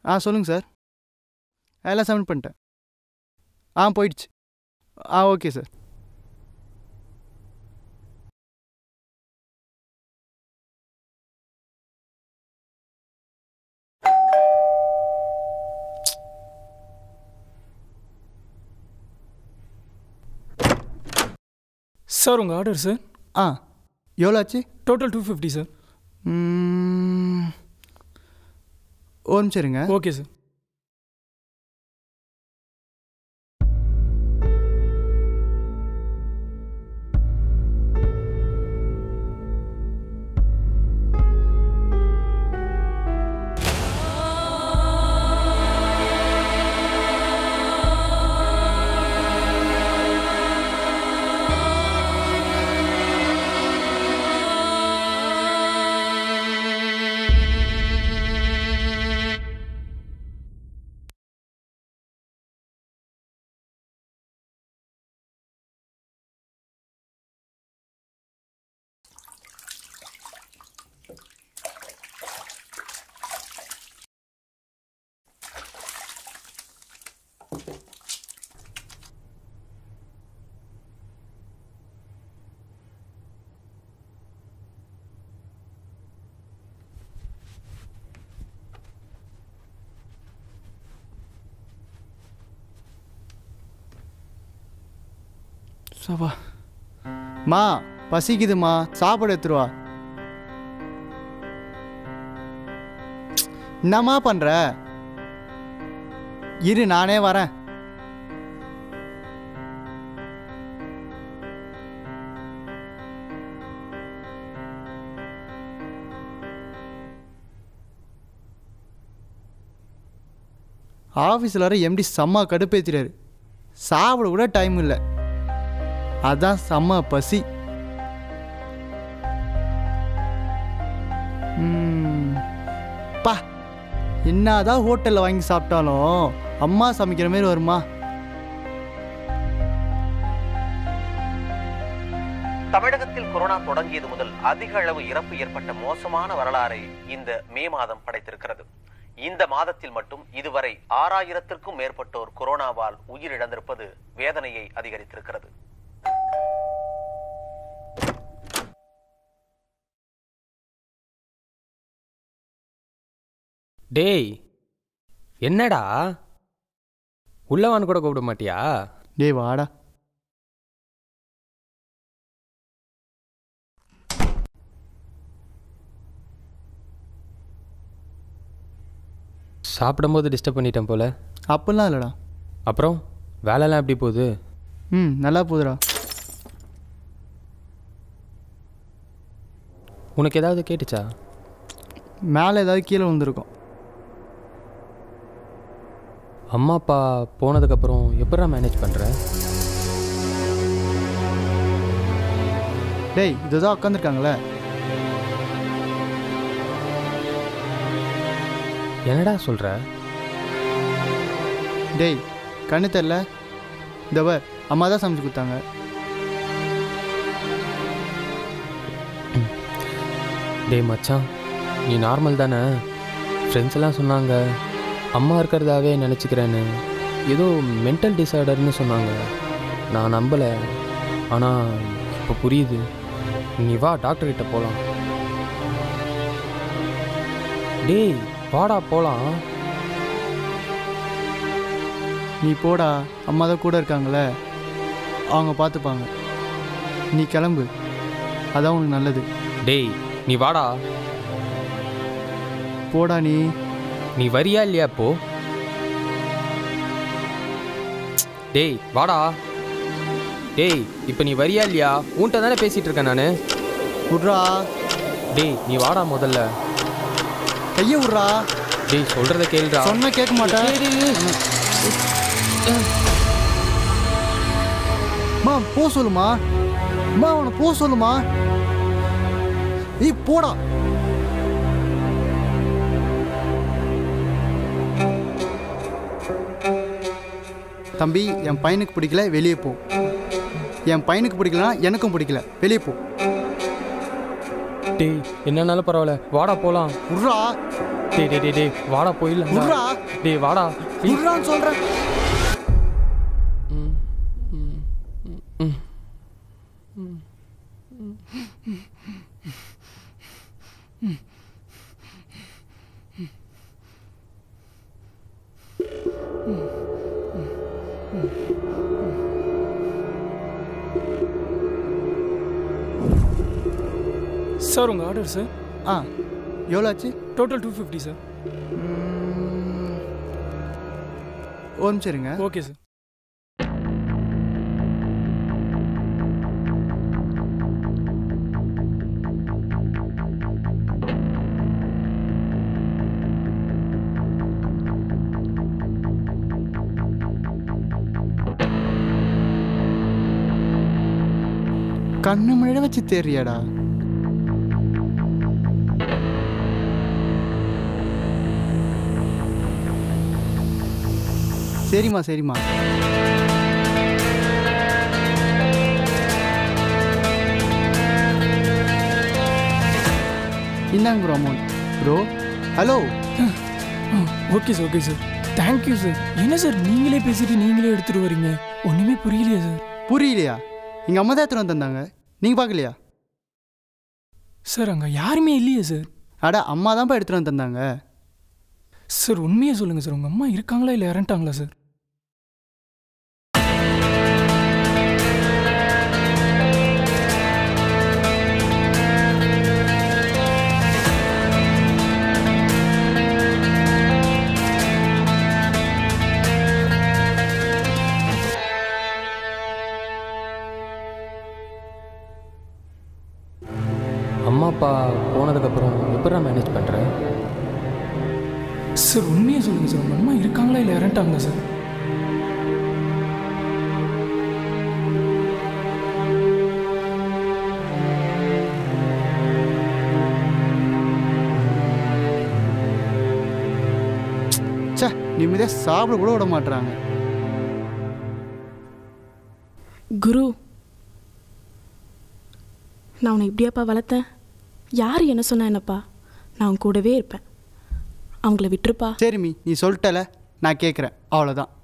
ஆ சொல்லுங்கள் சார் எல்லாம் சப்மிட் பண்ணிட்டேன் ஆ போயிடுச்சு ஆ ஓகே சார் சார் உங்கள் ஆர்டர் சார் ஆ எவ்வளோ ஆச்சு டோட்டல் டூ ஃபிஃப்டி சார் ம், ஒரு நிமிஷம் இருங்க ஓகே சார் சபா மா பசிக்குதுமா சாப்பாடு எடுத்துருவா என்னம்மா பண்ற இரு நானே வரேன் ஆஃபீஸில் வர எம்டி செம்ம கடுப்பேத்திறாரு சாப்பிட கூட டைம் இல்லை அதான் செம்ம பசி ம், பா என்னதான் ஹோட்டலில் வாங்கி சாப்பிட்டாலும் அம்மா சமைக்கிற மாதிரி வருமா தமிழகத்தில் கொரோனா தொடங்கியது முதல் அதிக அளவு இறப்பு ஏற்பட்ட மோசமான வரலாறை இந்த மே மாதம் படைத்திருக்கிறது இந்த மாதத்தில் மட்டும் இதுவரை ஆறாயிரத்திற்கும் மேற்பட்டோர் கொரோனாவால் உயிரிழந்திருப்பது வேதனையை அதிகரித்திருக்கிறது டேய் என்னடா உள்ளவான்னு கூட கூப்பிட மாட்டியா டேய் வாடா சாப்பிடும்போது டிஸ்டர்ப் பண்ணிட்டேன் போல அப்படிலாம் இல்லைடா அப்புறம் வேலைலாம் எப்படி போகுது ம் நல்லா போகுதுடா உனக்கு ஏதாவது கேட்டுச்சா மேலே ஏதாவது கீழே விழுந்திருக்கும் அம்மா அப்பா போனதுக்கப்புறம் எப்படா மேனேஜ் பண்ணுற டேய் இதுதான் உட்காந்துருக்காங்களே என்னடா சொல்கிற டேய் கண்ணு தெரில இந்த அம்மா தான் சமைச்சு கொடுத்தாங்க டேய் மச்சான் நீ நார்மல் தானே ஃப்ரெண்ட்ஸ் எல்லாம் சொன்னாங்க அம்மா இருக்கிறதாவே நினச்சிக்கிறேன்னு ஏதோ மென்டல் டிசார்டர்னு சொன்னாங்க நான் நம்பலை ஆனால் இப்போ புரியுது நீ வா டாக்டர் கிட்ட போகலாம் டேய் வாடா போகலாம் நீ போடா அம்மா தான் கூட இருக்காங்களே அவங்க பார்த்துப்பாங்க நீ கிளம்பு அதான் உனக்கு நல்லது டேய் நீ வாடா போடா நீ நீ வரியா இல்லையா இப்போ டேய் வாடா டேய் இப்போ நீ வரியா இல்லையா உன்கிட்ட தானே பேசிட்டு இருக்கேன் நான் விட்றா டேய் நீ வாடா முதல்ல கையை விட்றா டேய் சொல்றத கேளுடா சொன்னா கேட்க மாட்டேன் மா போ சொல்லுமா அம்மா அவனை போ சொல்லுமா நீ போடா தம்பி என் பையனுக்கு பிடிக்கல வெளியே போ என் பையனுக்கு பிடிக்கலனா எனக்கும் பிடிக்கல வெளியே போ டேய் என்னன்னாலும் பரவாயில்ல வாடா போலாம் விட்றா டேய் டேய் டேய் டேய் வாடா போயிடலாம் விட்றா டேய் வாடா ப்ளீஸ் விட்றான்னு சொல்கிறேன் சார் உங்கள் ஆர்டர் சார் ஆ எவ்வளோ ஆச்சு டோட்டல் டூ ஃபிஃப்டி சார் ம், ஒரு நிமிஷம் இருங்க ஓகே சார் கண்ணு முன்னாடி வச்சு தெரியாடா சரிம்மா சரிம்மா இந்தாங்க bro amount bro hello okay sir okay sir thank you sir என்ன சார் நீங்களே பேசிட்டு நீங்களே எடுத்துகிட்டு வரீங்க ஒன்றுமே புரியலையா சார் புரியலையா எங்கள் அம்மா தான் எடுத்துட்டு வந்து தந்தாங்க நீங்கள் பார்க்கலையா சார் அங்கே யாருமே இல்லையே சார் அட அம்மா தான்ப்பா எடுத்துட்டு வந்து தந்தாங்க சார் உண்மையை சொல்லுங்கள் சார் உங்கள் அம்மா இருக்காங்களா இல்லை இறந்துட்டாங்களா சார் அம்மா அப்பா போனதுக்கப்புறம் எப்படா மேனேஜ் பண்ணுறேன் சார் உண்மையை சொல்லுங்கள் சார் உங்கள் அம்மா இருக்காங்களா இல்லை இறந்துட்டாங்களா சார் ச்சே நிம்மதியாக சாப்பிட கூட விட மாட்றாங்க குரு நான் உன்னை இப்படியாப்பா வளர்த்தேன் யார் என்ன சொன்னா என்னப்பா நான் உன் கூடவே இருப்பேன் அவங்கள விட்டுருப்பா சரி மீ நீ சொல்லிட்டல நான் கேட்குறேன் அவ்வளோதான்